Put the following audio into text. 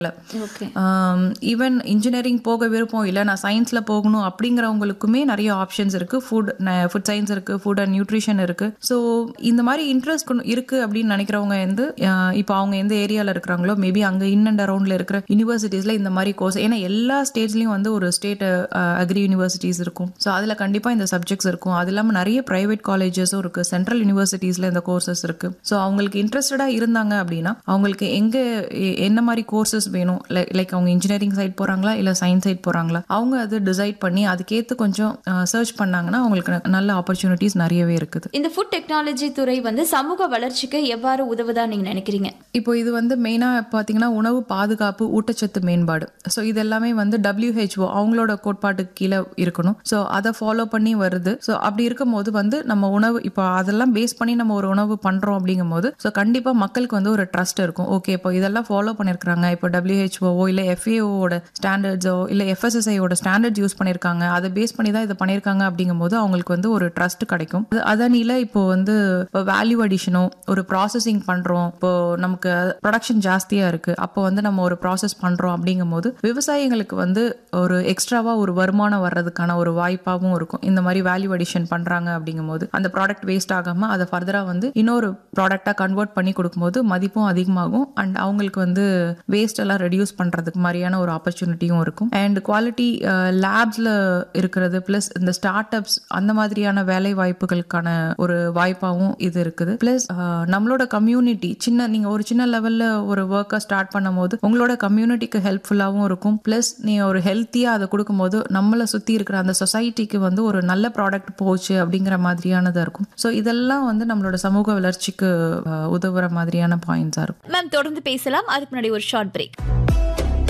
okay even engineering போக விருப்பம் இல்லை நான் சயின்ஸில் போகணும் அப்படிங்கிறவங்களுக்குமே நிறைய ஆப்ஷன்ஸ் இருக்கு ஃபுட் ஃபுட் சயின்ஸ் இருக்கு ஃபுட் அண்ட் நியூட்ரிஷன் இருக்கு ஸோ இந்த மாதிரி இன்ட்ரெஸ்ட் இருக்கு அப்படின்னு நினைக்கிறவங்க வந்து அஹ், இப்போ அவங்க எந்த ஏரியாவில் இருக்கிறாங்களோ மேபி அங்கே இன் அண்ட் அரௌண்ட்ல இருக்கிற யூனிவர்சிட்டிஸ்ல இந்த மாதிரி கோர்ஸ் ஏன்னா எல்லா ஸ்டேட்ஸ்லயும் வந்து ஒரு ஸ்டேட் அக்ரி யூனிவர்சிட்டிஸ் இருக்கும் ஸோ அதில் கண்டிப்பாக இந்த சப்ஜெக்ட்ஸ் இருக்கும் அது இல்லாமல் நிறைய பிரைவேட் காலேஜஸும் இருக்கு சென்ட்ரல் யூனிவர்சிட்டிஸ்ல இந்த கோர்சஸ் இருக்கு ஸோ அவங்களுக்கு இன்ட்ரெஸ்டடா இருந்தாங்க அப்படின்னா அவங்களுக்கு எங்க எ- என்ன மாதிரி கோர்சஸ் வேணும் லைக் அவங்க இன்ஜினியரிங் சைட் போறாங்களா இல்ல சயின்ஸ் சைட் போறாங்களா அவங்க அது டிசைட் பண்ணி அதுக்கேத்து கொஞ்சம் சர்ச் பண்ணாங்கன்னா அவங்களுக்கு ந- நல்ல ஆப்பர்ச்சுனிட்டிஸ் நிறையவே இருக்குது இந்த ஃபுட் டெக்னாலஜி துறை வந்து சமூக வளர்ச்சிக்கு எவ்வாறு உதவுதா நீங்க நினைக்கிறீங்க இப்போ இது வந்து மெயினாக பார்த்தீங்கன்னா உணவு பாதுகாப்பு ஊட்டச்சத்து மேம்பாடு ஸோ இது எல்லாமே வந்து WHO அவங்களோட கோட்பாட்டுக்கு கீழே இருக்கணும் ஸோ அதை ஃபாலோ பண்ணி வருது ஸோ அப்படி இருக்கும்போது வந்து நம்ம உணவு இப்போ அதெல்லாம் பேஸ் பண்ணி நம்ம ஒரு உணவு பண்ணுறோம் அப்படிங்கும்போது ஸோ கண்டிப்பாக மக்களுக்கு வந்து ஒரு ட்ரஸ்ட் இருக்கும் ஓகே இப்போ இதெல்லாம் ஃபாலோ பண்ணியிருக்காங்க இப்போ டபிள்யூஹெச்ஓவோ இல்லை எஃப்ஏஓட ஸ்டாண்டர்ட்ஸோ இல்லை எஃப்எஸ்எஸ்ஐயோட ஸ்டாண்டர்ட்ஸ் யூஸ் பண்ணியிருக்காங்க அதை பேஸ் பண்ணி தான் இதை பண்ணியிருக்காங்க அப்படிங்கும்போது அவங்களுக்கு வந்து ஒரு ட்ரஸ்ட் கிடைக்கும் அது- அதனில இப்போ வந்து இப்போ வேல்யூ அடிஷனோ ஒரு ப்ராசஸிங் பண்றோம் இப்போ நமக்கு ப்ரொடக்ஷன் ஜாஸ்தியா இருக்கு அப்போ வந்து நம்ம ஒரு ப்ராசஸ் பண்றோம் அப்படிங்கும்போது விவசாயிகளுக்கு வந்து ஒரு எக்ஸ்ட்ராவா ஒரு வருமானம் வர்றதுக்கான ஒரு வாய்ப்பாகவும் இருக்கும் இந்த மாதிரி வேல்யூ அடிஷன் பண்றாங்க அப்படிங்கும்போது அந்த ப்ராடக்ட் வேஸ்ட் ஆகாம அதை ஃபர்தரா வந்து இன்னொரு ப்ராடக்டா கன்வெர்ட் பண்ணி கொடுக்கும்போது மதிப்பும் அதிகமாகும் அண்ட் அவங்களுக்கு வந்து வேஸ்ட் எல்லாம் ரெடியூஸ் பண்றதுக்கு மாதிரியான ஒரு ஆப்பர்ச்சுனிட்டியும் இருக்கும் அண்ட் குவாலிட்டி லேப்ஸ்ல இருக்கிறது பிளஸ் இந்த ஸ்டார்ட் அப்ஸ் அந்த மாதிரியான வேலை வாய்ப்புகளுக்கான ஒரு வாய்ப்பாகவும் இது இருக்குது பிளஸ் நம்மளோட கம்யூனிட்டி சின்ன நீங்க ஒரு சின்ன லெவல்ல ஒரு ஒர்க்கை ஸ்டார்ட் பண்ணும்போது உங்களோட கம்யூனிட்டிக்கு ஹெல்ப்ஃபுல்லாகவும் இருக்கும் பிளஸ் நீ ஒரு ஹெல்த்தியா அதை கொடுக்கும்போது நம்மளை சுத்தி இருக்கிற அந்த சொசைட்டிக்கு வந்து ஒரு நல்ல ப்ராடக்ட் போச்சு அப்படிங்கிற மாதிரியானதா இருக்கும் ஸோ இதெல்லாம் வந்து நம்மளோட சமூக வளர்ச்சிக்கு அஹ், உதவுற மாதிரியான பாயிண்ட்ஸா இருக்கும் மேம் தொடர்ந்து பேசலாம் அதுக்கு முன்னாடி ஒரு ஷார்ட் பிரேக்